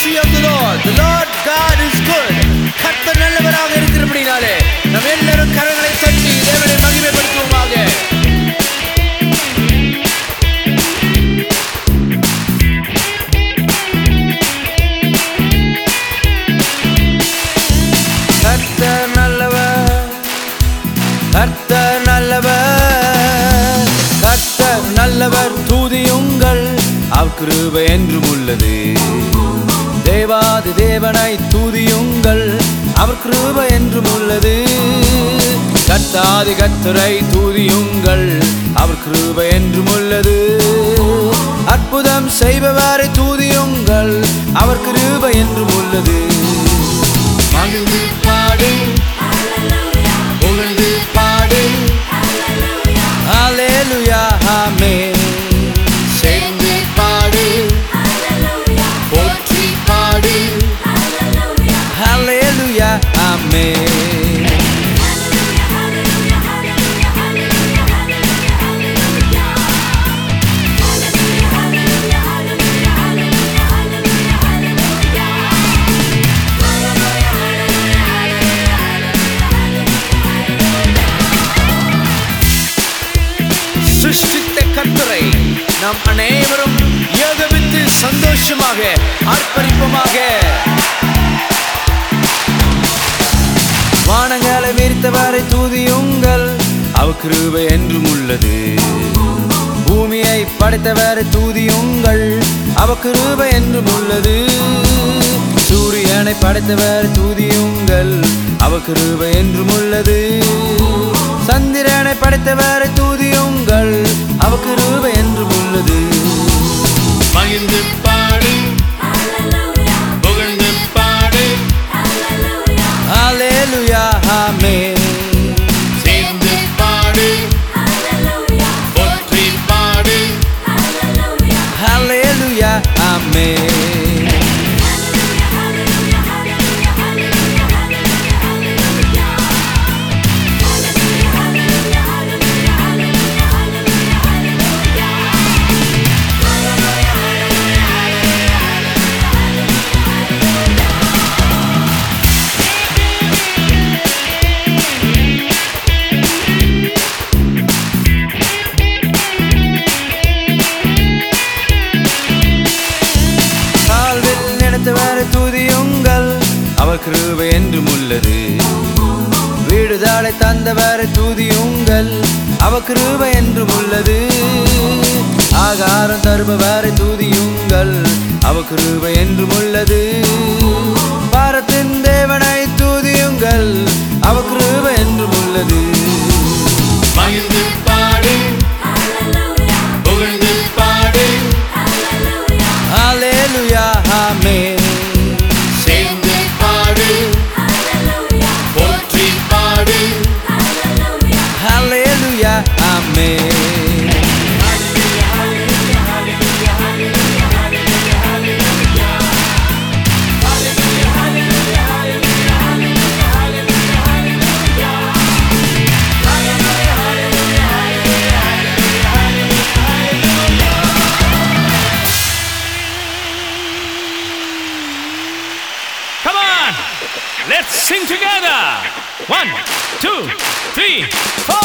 mercy of the Lord. The Lord God is good. கர்த்தர் நல்லவராக இருக்கிறபடினாலே நம்ம எல்லாரும் கரங்களை தட்டி தேவனை மகிமைப்படுத்துவோமாக கர்த்தர் நல்லவர் கர்த்தர் நல்லவர் கர்த்தர் நல்லவர் தூதியுங்கள் அவர் கிருபை என்றும் உள்ளது தேவாதி தேவனை தூதியுங்கள் அவர் கிருபை என்றும் உள்ளது கர்த்தாதி கர்த்தரை தூதியுங்கள் அவர் கிருபை என்றும் உள்ளது அற்புதம் செய்பவரை தூதியுங்கள் அவர் கிருபை என்றும் உள்ளது மகிழ்ந்து பாடு புகழ்ந்து பாடு ஹalleluya ஆமென் சேர்ந்து பாடு போற்றி பாடு ஹalleluya ஆமென் சிருஷ்டித்த கர்த்தரை நாம் அனைவரும் ஏகமித்து சந்தோஷமாக ஆர்ப்பரிப்போமாக வானங்களை விரித்தவரை தூதியுங்கள் அவ கிருபை என்றும் உள்ளது பூமியை படைத்தவரை தூதியுங்கள் அவ கிருபை என்றும் உள்ளது சூரியனை படைத்தவர் தூதியுங்கள் அவ கிருபை என்றும் உள்ளது சந்திரனை படைத்தவரை தூதியுங்கள் அவ கிருபை என்றும் உள்ளது மகிழ்ந்து பாடு புகழ்ந்து பாடு ஹalleluya ஆமென் சேர்ந்து பாடு போற்றி பாடு ஹalleluya ஆமென் வாழ்வில் நினைத்தவரை துதியுங்கள் அவர் கிருபை என்றும் உள்ளது வீடுதாளை தந்தவரை துதியுங்கள் அவர் கிருபை என்றும் உள்ளது ஆகாரம் தருபவரை துதியுங்கள் அவர் கிருபை என்றும் உள்ளது பாரத்தின் தேவனை துதியுங்கள் அவர் கிருபை என்றும் உள்ளது மகிழ்ந்து பாடு புகழ்ந்து பாடு ஹalleluya ஆமென் சேர்ந்து பாடு போற்றி பாடு ஹalleluya ஆமென் Come on! Let's sing together! One, two, three, four!